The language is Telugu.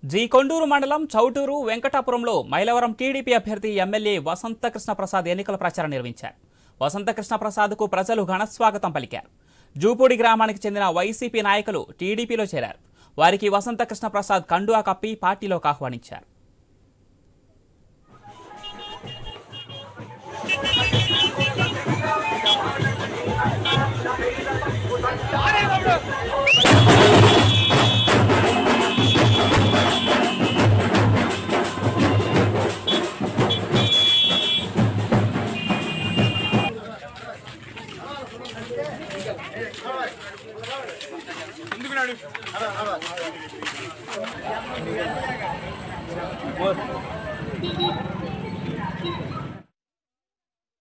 జీ కొండూరు మండలం చౌటూరు వెంకటాపురంలో మైలవరం టీడీపీ అభ్యర్థి ఎమ్మెల్యే వసంతకృష్ణ ప్రసాద్ ఎన్నికల ప్రచారం నిర్వహించారు వసంతకృష్ణ ప్రసాద్కు ప్రజలు ఘనస్వాగతం పలికారు జూపూడి గ్రామానికి చెందిన వైసీపీ నాయకులు టీడీపీలో చేరారు వారికి వసంతకృష్ణ ప్రసాద్ కండువా కప్పి పార్టీలోకి ఆహ్వానించారు